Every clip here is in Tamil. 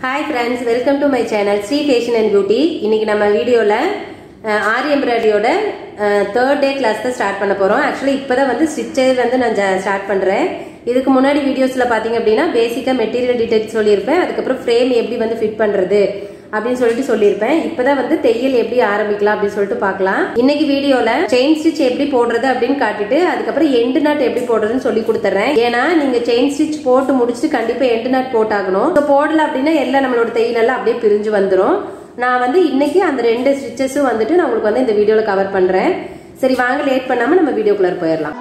hi friends welcome to my channel Sri fashion and beauty இன்னைக்கு நம்ம வீடியோவில் ஆரி எம்ப்ராய்டரியோட தேர்ட் டே கிளாஸ் தான் ஸ்டார்ட் பண்ண போகிறோம் ஆக்சுவலி இப்போ தான் வந்து ஸ்டிச்சர் வந்து நான் ஸ்டார்ட் பண்ணுறேன் இதுக்கு முன்னாடி வீடியோஸில் பார்த்தீங்க அப்படின்னா பேசிக்காக மெட்டீரியல் டீடைல்ஸ் சொல்லியிருப்பேன் அதுக்கப்புறம் ஃப்ரேம் எப்படி வந்து ஃபிட் பண்ணுறது அப்படின்னு சொல்லிட்டு சொல்லியிருப்பேன் இப்பதான் வந்து தையல் எப்படி ஆரம்பிக்கலாம் அப்படின்னு சொல்லிட்டு பார்க்கலாம் இன்னைக்கு வீடியோல செயின் ஸ்டிச் எப்படி போடுறது அப்படின்னு காட்டிட்டு அதுக்கப்புறம் எண்டு நாட் எப்படி போடுறதுன்னு சொல்லி கொடுத்துறேன் ஏன்னா நீங்க செயின் ஸ்டிச் போட்டு முடிச்சுட்டு கண்டிப்பா எண்டு நாட் போட்டாகணும் So, போடல அப்படின்னா எல்லாம் நம்மளோட தையல் எல்லாம் அப்படியே பிரிஞ்சு வந்துடும் நான் வந்து இன்னைக்கு அந்த ரெண்டு ஸ்டிச்சஸும் வந்துட்டு நான் உங்களுக்கு வந்து இந்த வீடியோல கவர் பண்றேன் சரி வாங்க லேட் பண்ணாம நம்ம வீடியோக்குள்ள போயிடலாம்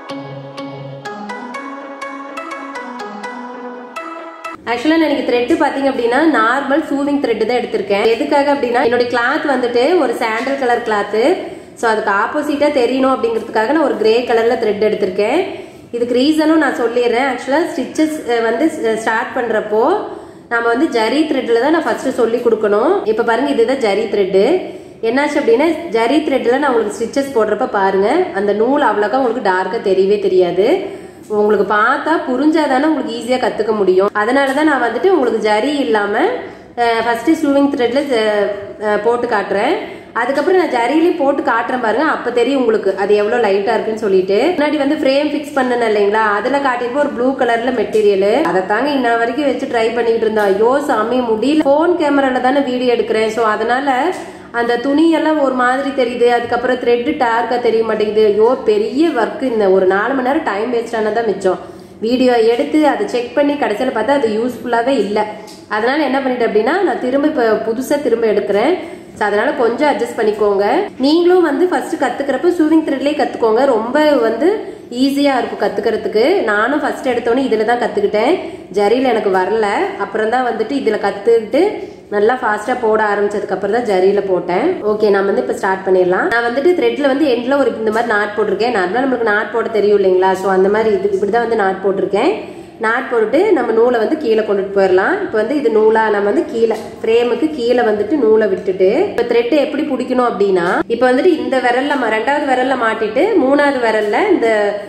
ஆக்சுவலா நான் எனக்கு த்ரெட் பாத்தீங்க அப்படின்னா நார்மல் சூவிங் த்ரெட் தான் எடுத்திருக்கேன் எதுக்காக அப்படின்னா என்னுடைய கிளாத் வந்துட்டு ஒரு சாண்டல் கலர் கிளாத் ஸோ அதுக்கு ஆப்போசிட்டா தெரியணும் அப்படிங்கிறதுக்காக நான் ஒரு கிரே கலர்ல த்ரெட் எடுத்திருக்கேன் இதுக்கு ரீசனும் நான் சொல்லிடுறேன் ஆக்சுவலா ஸ்டிச்சஸ் வந்து ஸ்டார்ட் பண்றப்போ நம்ம வந்து ஜரி த்ரெட்ல தான் நான் ஃபர்ஸ்ட் சொல்லி கொடுக்கணும் இப்போ பாருங்க இதுதான் ஜரி த்ரெட்டு என்னாச்சு அப்படின்னா ஜரி த்ரெட்ல நான் உங்களுக்கு ஸ்டிச்சஸ் போடுறப்ப பாருங்க அந்த நூல் அவ்வளோக்கா உங்களுக்கு டார்க்கா தெரியவே தெரியாது உங்களுக்கு பார்த்தா புரிஞ்சாதானே உங்களுக்கு ஈஸியா கத்துக்க முடியும் அதனால தான் நான் வந்துட்டு உங்களுக்கு ஜரி இல்லாம ஃபர்ஸ்ட் ஸ்லூவிங் த்ரெட்ல போட்டு காட்டுறேன் அதுக்கப்புறம் நான் ஜரியிலே போட்டு காட்டுறேன் பாருங்க அப்ப தெரியும் உங்களுக்கு அது எவ்வளவு லைட்டா இருக்குன்னு சொல்லிட்டு முன்னாடி வந்து ஃப்ரேம் ஃபிக்ஸ் பண்ணன இல்லைங்களா அதுல காட்டிருப்போம் ஒரு ப்ளூ கலர்ல மெட்டீரியல் அதை தாங்க இன்ன வரைக்கும் வச்சு ட்ரை பண்ணிட்டு இருந்தா ஐயோ சாமி முடியல போன் கேமரால தானே வீடியோ எடுக்கிறேன் ஸோ அதனால அந்த துணியெல்லாம் ஒரு மாதிரி தெரியுது அதுக்கப்புறம் த்ரெட்டு டார்க்கா தெரிய மாட்டேங்குது ஐயோ பெரிய ஒர்க் இந்த ஒரு நாலு மணி நேரம் டைம் வேஸ்ட் ஆனதான் மிச்சம் வீடியோ எடுத்து அதை செக் பண்ணி கடைசியில் பார்த்தா அது யூஸ்ஃபுல்லாகவே இல்லை அதனால என்ன பண்ணிட்டேன் அப்படின்னா நான் திரும்ப இப்போ புதுசாக திரும்ப எடுக்கிறேன் ஸோ அதனால கொஞ்சம் அட்ஜஸ்ட் பண்ணிக்கோங்க நீங்களும் வந்து ஃபர்ஸ்ட் கத்துக்கிறப்ப சூவிங் த்ரெட்லேயே கத்துக்கோங்க ரொம்ப வந்து ஈஸியா இருக்கும் கத்துக்கிறதுக்கு நானும் ஃபர்ஸ்ட் எடுத்தோன்னே இதுல தான் கத்துக்கிட்டேன் ஜரியில எனக்கு வரல அப்புறம் தான் வந்துட்டு இதுல கத்துக்கிட்டு நல்லா ஃபாஸ்டா போட ஆரம்பிச்சதுக்கு அப்புறம் தான் ஜரியில போட்டேன் ஓகே நான் வந்து இப்ப ஸ்டார்ட் பண்ணிடலாம் நான் வந்துட்டு த்ரெட்ல வந்து எண்ட்ல ஒரு இந்த மாதிரி நாட் போட்டிருக்கேன் நார்மலா நம்மளுக்கு நாட் போட தெரியும் இல்லைங்களா ஸோ அந்த மாதிரி இது இப்படிதான் வந்து நாட் போட்டிருக்கேன் நாட் போட்டுட்டு நம்ம நூலை வந்து கீழே கொண்டுட்டு போயிடலாம் இப்போ வந்து இது நூலா நம்ம வந்து கீழே ஃப்ரேமுக்கு கீழே வந்துட்டு நூலை விட்டுட்டு இப்போ த்ரெட் எப்படி பிடிக்கணும் அப்படின்னா இப்போ வந்துட்டு இந்த விரல்ல ம- ரெண்டாவது விரல்ல மாட்டிட்டு மூணாவது விரல்ல இந்த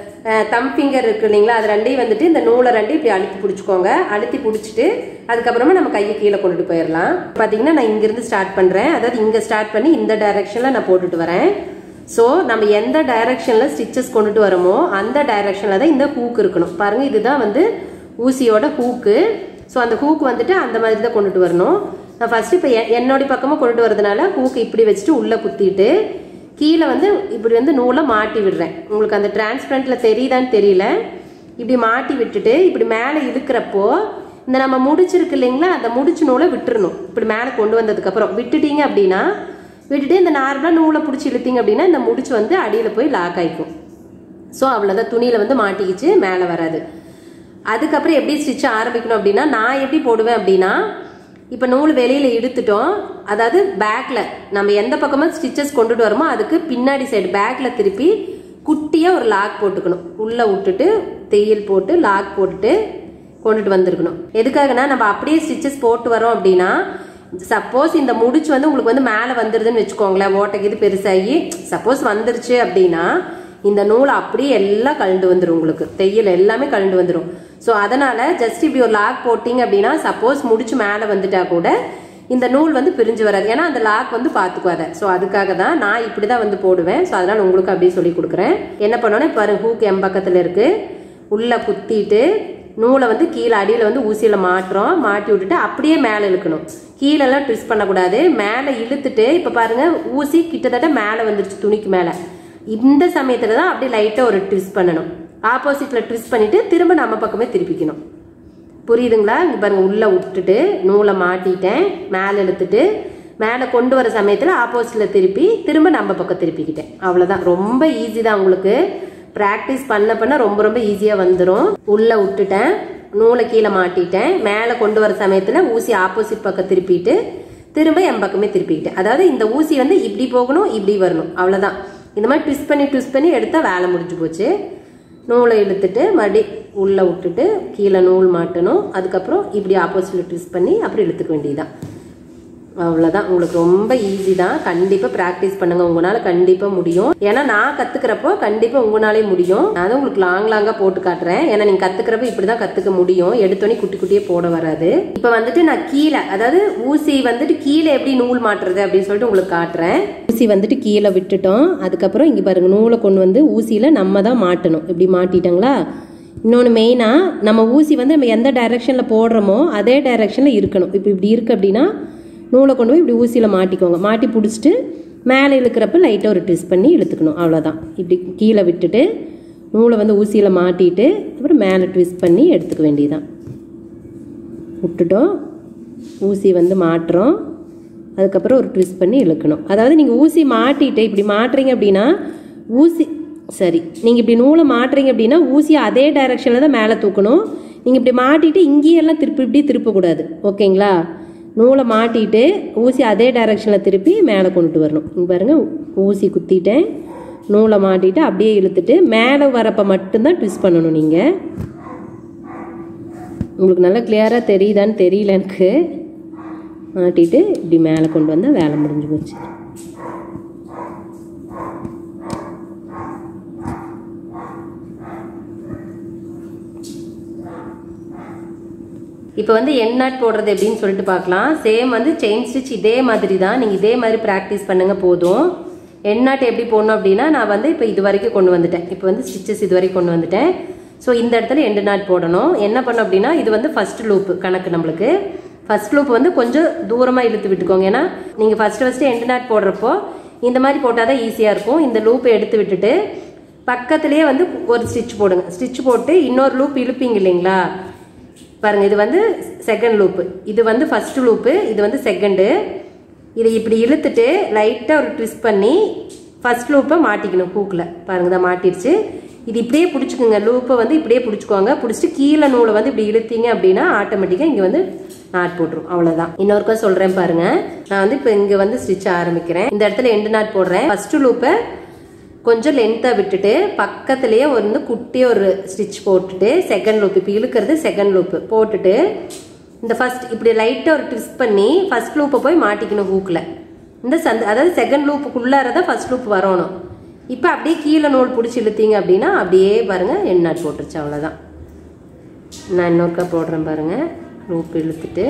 தம் ஃபிங்கர் இருக்கு இல்லைங்களா அது ரெண்டையும் வந்துட்டு இந்த நூலை ரெண்டையும் இப்படி அழுத்தி பிடிச்சிக்கோங்க அழுத்தி பிடிச்சிட்டு அதுக்கப்புறமா நம்ம கையை கீழே கொண்டுட்டு போயிடலாம் பார்த்தீங்கன்னா நான் இங்கிருந்து ஸ்டார்ட் பண்றேன் அதாவது இங்க ஸ்டார்ட் பண்ணி இந்த டைரக்ஷன்ல நான் போட்டுட்டு வரேன் ஸோ நம்ம எந்த டைரக்ஷன்ல ஸ்டிச்சஸ் கொண்டுட்டு வரோமோ அந்த டைரக்ஷன்ல தான் இந்த ஹூக் இருக்கணும் பாருங்க இதுதான் வந்து ஊசியோட ஹூக்கு ஸோ அந்த ஹூக் வந்துட்டு அந்த மாதிரி தான் கொண்டுட்டு வரணும் நான் ஃபர்ஸ்ட் இப்போ என்னோட பக்கமாக கொண்டுட்டு வரதுனால ஹூக்கு இப்படி வச்சுட்டு உள்ள குத்திட்டு கீழே வந்து இப்படி வந்து நூலை மாட்டி விடுறேன் உங்களுக்கு அந்த டிரான்ஸ்பரண்ட்ல தெரியுதான்னு தெரியல இப்படி மாட்டி விட்டுட்டு இப்படி மேலே இழுக்கிறப்போ இந்த நம்ம முடிச்சிருக்கு இல்லைங்களா அந்த முடிச்சு நூலை விட்டுறணும் இப்படி மேலே கொண்டு வந்ததுக்கு அப்புறம் விட்டுட்டீங்க அப்படின்னா விட்டுட்டு இந்த நார்மலாக நூலை பிடிச்சி இழுத்தீங்க அப்படின்னா இந்த முடிச்சு வந்து அடியில் போய் லாக் ஆயிக்கும் ஸோ அவ்வளோதான் துணியில் வந்து மாட்டிக்கிச்சு மேலே வராது அதுக்கப்புறம் எப்படி ஸ்டிச் ஆரம்பிக்கணும் அப்படின்னா நான் எப்படி போடுவேன் அப்படின்னா இப்போ நூல் வெளியில் இழுத்துட்டோம் அதாவது பேக்கில் நம்ம எந்த பக்கமாக ஸ்டிச்சஸ் கொண்டுட்டு வரோமோ அதுக்கு பின்னாடி சைடு பேக்கில் திருப்பி குட்டியாக ஒரு லாக் போட்டுக்கணும் உள்ளே விட்டுட்டு தையல் போட்டு லாக் போட்டுட்டு கொண்டுட்டு வந்திருக்கணும் எதுக்காகனா நம்ம அப்படியே ஸ்டிச்சஸ் போட்டு வரோம் அப்படின்னா சப்போஸ் இந்த முடிச்சு வந்து உங்களுக்கு வந்து மேலே வந்துருதுன்னு வச்சுக்கோங்களேன் ஓட்டைக்கு இது பெருசாகி சப்போஸ் வந்துருச்சு அப்படின்னா இந்த நூல் அப்படியே எல்லாம் கழண்டு வந்துடும் உங்களுக்கு தையல் எல்லாமே கழண்டு வந்துடும் ஸோ அதனால ஜஸ்ட் இப்படி ஒரு லாக் போட்டிங்க அப்படின்னா சப்போஸ் முடிச்சு மேலே வந்துட்டா கூட இந்த நூல் வந்து பிரிஞ்சு வராது ஏன்னா அந்த லாக் வந்து பார்த்துக்குவாத ஸோ அதுக்காக தான் நான் இப்படி தான் வந்து போடுவேன் ஸோ அதனால உங்களுக்கு அப்படியே சொல்லி கொடுக்குறேன் என்ன பண்ணோன்னா பாருங்க ஹூக் எம் பக்கத்தில் இருக்கு உள்ள குத்திட்டு நூலை வந்து கீழே அடியில் வந்து ஊசியில் மாட்டுறோம் மாட்டி விட்டுட்டு அப்படியே மேலே இழுக்கணும் கீழெல்லாம் ட்விஸ்ட் பண்ணக்கூடாது மேலே இழுத்துட்டு இப்போ பாருங்க ஊசி கிட்டத்தட்ட மேலே வந்துருச்சு துணிக்கு மேலே இந்த சமயத்தில் தான் அப்படியே லைட்டாக ஒரு ட்விஸ்ட் பண்ணணும் ஆப்போசிட்டில் ட்விஸ்ட் பண்ணிட்டு திரும்ப நம்ம பக்கமே திருப்பிக்கணும் புரியுதுங்களா இங்க பாருங்க உள்ள விட்டுட்டு நூலை மாட்டிட்டேன் மேலே இழுத்துட்டு மேலே கொண்டு வர சமயத்தில் ஆப்போசிட்டில் திருப்பி திரும்ப நம்ம பக்கம் திருப்பிக்கிட்டேன் அவ்வளோதான் ரொம்ப ஈஸி தான் உங்களுக்கு ப்ராக்டிஸ் பண்ண பண்ண ரொம்ப ரொம்ப ஈஸியாக வந்துடும் உள்ள விட்டுட்டேன் நூலை கீழே மாட்டிட்டேன் மேலே கொண்டு வர சமயத்தில் ஊசி ஆப்போசிட் பக்கம் திருப்பிட்டு திரும்ப என் பக்கமே திருப்பிக்கிட்டேன் அதாவது இந்த ஊசி வந்து இப்படி போகணும் இப்படி வரணும் அவ்வளோதான் இந்த மாதிரி ட்விஸ்ட் பண்ணி ட்விஸ்ட் பண்ணி எடுத்தால் வேலை முடிஞ்சு போச்சு நூலை இழுத்துட்டு மறுபடி உள்ளே விட்டுட்டு கீழே நூல் மாட்டணும் அதுக்கப்புறம் இப்படி ஆப்போசிட்டில் ட்விஸ்ட் பண்ணி அப்புறம் இழுத்துக்க வேண்டியதுதான் அவ்வளோதான் உங்களுக்கு ரொம்ப ஈஸி தான் கண்டிப்பாக ப்ராக்டிஸ் பண்ணுங்க உங்களால கண்டிப்பாக முடியும் ஏன்னா நான் கற்றுக்கிறப்போ கண்டிப்பாக உங்களாலே முடியும் நான் தான் உங்களுக்கு லாங் லாங்காக போட்டு காட்டுறேன் ஏன்னா நீங்கள் கற்றுக்கிறப்ப இப்படி தான் கற்றுக்க முடியும் எடுத்தோடனே குட்டி குட்டியே போட வராது இப்போ வந்துட்டு நான் கீழே அதாவது ஊசி வந்துட்டு கீழே எப்படி நூல் மாட்டுறது அப்படின்னு சொல்லிட்டு உங்களுக்கு காட்டுறேன் ஊசி வந்துட்டு கீழே விட்டுட்டோம் அதுக்கப்புறம் இங்கே பாருங்க நூலை கொண்டு வந்து ஊசியில் நம்ம தான் மாட்டணும் இப்படி மாட்டிட்டாங்களா இன்னொன்று மெயினாக நம்ம ஊசி வந்து நம்ம எந்த டைரெக்ஷனில் போடுறோமோ அதே டைரெக்ஷனில் இருக்கணும் இப்போ இப்படி இருக்கு அப்படின்னா நூலை கொண்டு போய் இப்படி ஊசியில் மாட்டிக்கோங்க மாட்டி பிடிச்சிட்டு மேலே இழுக்கிறப்ப லைட்டாக ஒரு ட்விஸ்ட் பண்ணி இழுத்துக்கணும் அவ்வளோதான் இப்படி கீழே விட்டுட்டு நூலை வந்து ஊசியில் மாட்டிட்டு அப்புறம் மேலே ட்விஸ்ட் பண்ணி எடுத்துக்க வேண்டியதுதான் விட்டுட்டோம் ஊசி வந்து மாட்டுறோம் அதுக்கப்புறம் ஒரு ட்விஸ்ட் பண்ணி இழுக்கணும் அதாவது நீங்கள் ஊசி மாட்டிட்டு இப்படி மாட்டுறீங்க அப்படின்னா ஊசி சரி நீங்கள் இப்படி நூலை மாட்டுறீங்க அப்படின்னா ஊசியை அதே டைரெக்ஷனில் தான் மேலே தூக்கணும் நீங்கள் இப்படி மாட்டிட்டு இங்கேயெல்லாம் திருப்பி இப்படி திருப்பக்கூடாது ஓகேங்களா நூலை மாட்டிட்டு ஊசி அதே டைரெக்ஷனில் திருப்பி மேலே கொண்டுட்டு வரணும் இங்கே பாருங்கள் ஊசி குத்திட்டேன் நூலை மாட்டிட்டு அப்படியே இழுத்துட்டு மேலே வரப்போ மட்டும்தான் ட்விஸ்ட் பண்ணணும் நீங்கள் உங்களுக்கு நல்லா கிளியராக தெரியுதான்னு தெரியல எனக்கு மாட்டிட்டு இப்படி மேலே கொண்டு வந்தால் வேலை முடிஞ்சு போச்சு இப்போ வந்து என் நாட் போடுறது எப்படின்னு சொல்லிட்டு பார்க்கலாம் சேம் வந்து செயின் ஸ்டிச் இதே மாதிரி தான் நீங்கள் இதே மாதிரி ப்ராக்டிஸ் பண்ணுங்க போதும் என் நாட் எப்படி போடணும் அப்படின்னா நான் வந்து இப்போ இது வரைக்கும் கொண்டு வந்துட்டேன் இப்போ வந்து ஸ்டிச்சஸ் இது வரைக்கும் கொண்டு வந்துட்டேன் ஸோ இந்த இடத்துல எண்டு நாட் போடணும் என்ன பண்ணோம் அப்படின்னா இது வந்து ஃபர்ஸ்ட் லூப்பு கணக்கு நம்மளுக்கு ஃபர்ஸ்ட் லூப் வந்து கொஞ்சம் தூரமாக இழுத்து விட்டுக்கோங்க ஏன்னா நீங்கள் ஃபர்ஸ்ட் ஃபஸ்ட்டு எண்டு நாட் போடுறப்போ இந்த மாதிரி போட்டால் தான் ஈஸியாக இருக்கும் இந்த லூப்பை எடுத்து விட்டுட்டு பக்கத்துலேயே வந்து ஒரு ஸ்டிச் போடுங்க ஸ்டிச் போட்டு இன்னொரு லூப் இழுப்பீங்க இல்லைங்களா பாருங்க இது வந்து செகண்ட் லூப்பு இது வந்து ஃபர்ஸ்ட் லூப்பு இது வந்து செகண்டு இதை இப்படி இழுத்துட்டு லைட்டாக ஒரு ட்விஸ்ட் பண்ணி ஃபர்ஸ்ட் லூப்பை மாட்டிக்கணும் ஹூக்கில் பாருங்க தான் மாட்டிடுச்சு இது இப்படியே பிடிச்சிக்குங்க லூப்பை வந்து இப்படியே பிடிச்சிக்கோங்க பிடிச்சிட்டு கீழே நூலை வந்து இப்படி இழுத்தீங்க அப்படின்னா ஆட்டோமேட்டிக்காக இங்கே வந்து நாட் போட்டுரும் அவ்வளோதான் இன்னொருக்கா சொல்கிறேன் பாருங்க நான் வந்து இப்போ இங்கே வந்து ஸ்டிச் ஆரம்பிக்கிறேன் இந்த இடத்துல எண்டு நாட் போடுறேன் ஃபர்ஸ்ட் லூப்பை கொஞ்சம் லென்த்தாக விட்டுட்டு பக்கத்துலேயே வந்து குட்டி ஒரு ஸ்டிச் போட்டுட்டு செகண்ட் லூப் இப்போ இழுக்கிறது செகண்ட் லூப்பு போட்டுட்டு இந்த ஃபர்ஸ்ட் இப்படி லைட்டாக ஒரு ட்விஸ்ட் பண்ணி ஃபர்ஸ்ட் லூப்பை போய் மாட்டிக்கணும் ஹூக்கில் இந்த சந்த அதாவது செகண்ட் லூப்புக்குள்ளார தான் ஃபர்ஸ்ட் லூப் வரணும் இப்போ அப்படியே கீழே நூல் பிடிச்சி இழுத்தீங்க அப்படின்னா அப்படியே பாருங்கள் எண்ணாட் போட்டுருச்சு அவ்வளோதான் நான் இன்னொருக்கா போடுறேன் பாருங்கள் லூப் இழுத்துட்டு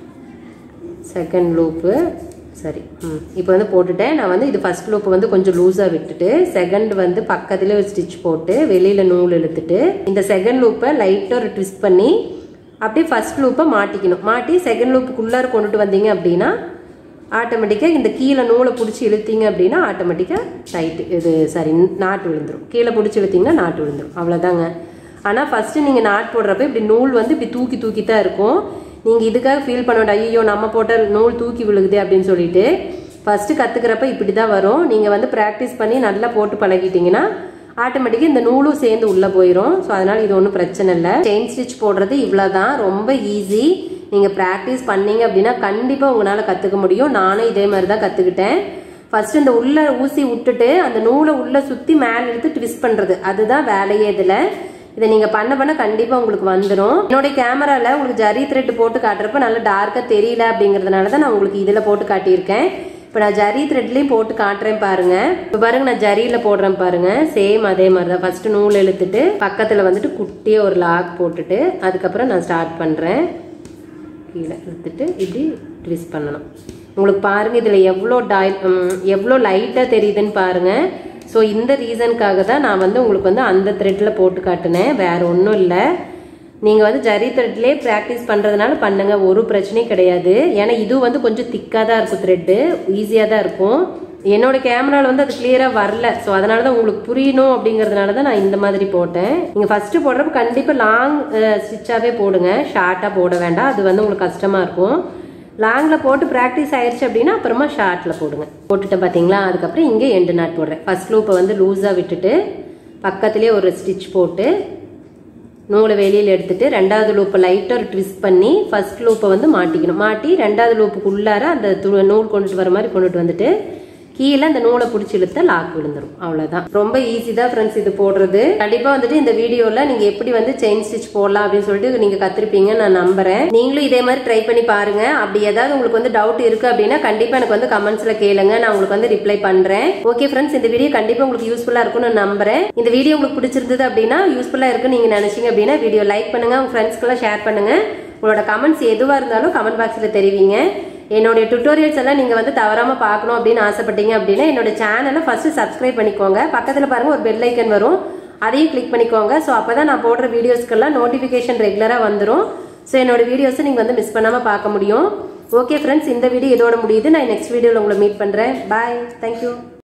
செகண்ட் லூப்பு சரி ம் இப்போ வந்து போட்டுட்டேன் நான் வந்து இது ஃபர்ஸ்ட் லூப் வந்து கொஞ்சம் லூஸாக விட்டுட்டு செகண்ட் வந்து பக்கத்துல ஒரு ஸ்டிச் போட்டு வெளியில் நூல் இழுத்துட்டு இந்த செகண்ட் லூப்பை லைட்டாக ஒரு ட்விஸ்ட் பண்ணி அப்படியே ஃபர்ஸ்ட் லூப்பை மாட்டிக்கணும் மாட்டி செகண்ட் லூப்புக்குள்ளார கொண்டுட்டு வந்தீங்க அப்படின்னா ஆட்டோமேட்டிக்காக இந்த கீழே நூலை பிடிச்சி இழுத்தீங்க அப்படின்னா ஆட்டோமேட்டிக்காக டைட்டு இது சாரி நாட்டு விழுந்துரும் கீழே பிடிச்சி இழுத்தீங்கன்னா நாட்டு விழுந்துரும் அவ்வளோதாங்க ஆனால் ஃபஸ்ட்டு நீங்கள் நாட் போடுறப்ப இப்படி நூல் வந்து இப்படி தூக்கி தூக்கி தான் இருக்கும் நீங்கள் இதுக்காக ஃபீல் பண்ண வேண்டாம் ஐயோ நம்ம போட்ட நூல் தூக்கி விழுகுதே அப்படின்னு சொல்லிட்டு ஃபஸ்ட்டு கற்றுக்கிறப்ப இப்படி தான் வரும் நீங்கள் வந்து ப்ராக்டிஸ் பண்ணி நல்லா போட்டு பழகிட்டீங்கன்னா ஆட்டோமேட்டிக்காக இந்த நூலும் சேர்ந்து உள்ளே போயிடும் ஸோ அதனால் இது ஒன்றும் பிரச்சனை இல்லை செயின் ஸ்டிச் போடுறது இவ்வளோ தான் ரொம்ப ஈஸி நீங்கள் ப்ராக்டிஸ் பண்ணீங்க அப்படின்னா கண்டிப்பாக உங்களால் கற்றுக்க முடியும் நானும் இதே மாதிரி தான் கற்றுக்கிட்டேன் ஃபர்ஸ்ட் இந்த உள்ள ஊசி விட்டுட்டு அந்த நூலை உள்ள சுற்றி மேலே எடுத்து ட்விஸ்ட் பண்ணுறது அதுதான் வேலையே இதில் இதை நீங்கள் பண்ண பண்ண கண்டிப்பாக உங்களுக்கு வந்துடும் என்னுடைய கேமராவில் உங்களுக்கு ஜரி த்ரெட் போட்டு காட்டுறப்ப நல்லா டார்க்காக தெரியல அப்படிங்கிறதுனால தான் நான் உங்களுக்கு இதில் போட்டு காட்டியிருக்கேன் இப்போ நான் ஜரி த்ரெட்லேயும் போட்டு காட்டுறேன் பாருங்க இப்போ பாருங்க நான் ஜரியில் போடுறேன் பாருங்க சேம் அதே மாதிரி தான் ஃபர்ஸ்ட் நூல் இழுத்துட்டு பக்கத்தில் வந்துட்டு குட்டியாக ஒரு லாக் போட்டுட்டு அதுக்கப்புறம் நான் ஸ்டார்ட் பண்ணுறேன் கீழே இழுத்துட்டு இப்படி ட்விஸ்ட் பண்ணணும் உங்களுக்கு பாருங்க இதில் எவ்வளோ டாய் எவ்வளோ லைட்டாக தெரியுதுன்னு பாருங்க ஸோ இந்த ரீசனுக்காக தான் நான் வந்து உங்களுக்கு வந்து அந்த த்ரெட்டில் போட்டு காட்டினேன் வேற ஒன்றும் இல்லை நீங்கள் வந்து ஜரி த்ரெட்லேயே ப்ராக்டிஸ் பண்ணுறதுனால பண்ணுங்க ஒரு பிரச்சனையும் கிடையாது ஏன்னா இது வந்து கொஞ்சம் திக்காக தான் இருக்கும் த்ரெட்டு ஈஸியாக தான் இருக்கும் என்னோட கேமராவில் வந்து அது கிளியராக வரல ஸோ அதனால தான் உங்களுக்கு புரியணும் அப்படிங்கிறதுனால தான் நான் இந்த மாதிரி போட்டேன் நீங்கள் ஃபஸ்ட்டு போடுறப்ப கண்டிப்பாக லாங் ஸ்டிச்சாகவே போடுங்க ஷார்ட்டாக போட வேண்டாம் அது வந்து உங்களுக்கு கஷ்டமாக இருக்கும் லாங்கில் போட்டு ப்ராக்டிஸ் ஆயிடுச்சு அப்படின்னா அப்புறமா ஷார்ட்டில் போடுங்க போட்டுட்டு பார்த்தீங்களா அதுக்கப்புறம் இங்கே எண்டு நாட் போடுறேன் ஃபர்ஸ்ட் லூப்பை வந்து லூஸாக விட்டுட்டு பக்கத்துலேயே ஒரு ஸ்டிச் போட்டு நூலை வெளியில் எடுத்துட்டு ரெண்டாவது லூப்பை லைட்டாக ஒரு ட்விஸ்ட் பண்ணி ஃபர்ஸ்ட் லூப்பை வந்து மாட்டிக்கணும் மாட்டி ரெண்டாவது லூப்புக்கு உள்ளார அந்த து- நூல் கொண்டுட்டு வர மாதிரி கொண்டுட்டு வந்துட்டு கீழே அந்த நூலை பிடிச்சி இழுத்தா லாக் விழுந்துரும் அவ்வளவுதான் ரொம்ப ஈஸி தான் ஃப்ரெண்ட்ஸ் இது போடுறது கண்டிப்பா வந்துட்டு இந்த வீடியோல நீங்க எப்படி வந்து செயின் ஸ்டிச் போடலாம் அப்படின்னு சொல்லிட்டு நீங்க கத்திருப்பீங்க நான் நம்புறேன் நீங்களும் இதே மாதிரி ட்ரை பண்ணி பாருங்க அப்படி ஏதாவது உங்களுக்கு வந்து டவுட் இருக்கு அப்படின்னா கண்டிப்பா எனக்கு வந்து கமெண்ட்ஸ்ல கேளுங்க நான் உங்களுக்கு வந்து ரிப்ளை பண்றேன் ஓகே ஃப்ரெண்ட்ஸ் இந்த வீடியோ கண்டிப்பா உங்களுக்கு யூஸ்ஃபுல்லா இருக்கும்னு நான் நம்புறேன் இந்த வீடியோ உங்களுக்கு பிடிச்சிருந்தது அப்படின்னா யூஸ்ஃபுல்லா இருக்குன்னு நீங்க நினைச்சீங்க அப்படின்னா வீடியோ லைக் பண்ணுங்க உங்க ஃப்ரெண்ட்ஸ்க்கெல்லாம் ஷேர் பண்ணுங்க உங்களோட கமெண்ட்ஸ் எதுவா இருந்தாலும் கமெண்ட் பாக்ஸ்ல தெரிவிங்க என்னுடைய டுட்டோரியல்ஸ் எல்லாம் நீங்க வந்து தவறாம பார்க்கணும் அப்படின்னு ஆசைப்பட்டீங்க அப்படின்னா என்னோட சேனலை ஃபர்ஸ்ட் சப்ஸ்கிரைப் பண்ணிக்கோங்க பக்கத்துல பாருங்க ஒரு பெல் ஐக்கன் வரும் அதையும் கிளிக் பண்ணிக்கோங்க ஸோ அப்பதான் நான் போடுற வீடியோஸ்க்கெல்லாம் நோட்டிஃபிகேஷன் ரெகுலரா வந்துடும் ஸோ என்னோட வீடியோஸை நீங்க வந்து மிஸ் பண்ணாம பார்க்க முடியும் ஓகே ஃப்ரெண்ட்ஸ் இந்த வீடியோ இதோட முடியுது நான் நெக்ஸ்ட் வீடியோவில் உங்களை மீட் பண்றேன் பாய் தேங்க்யூ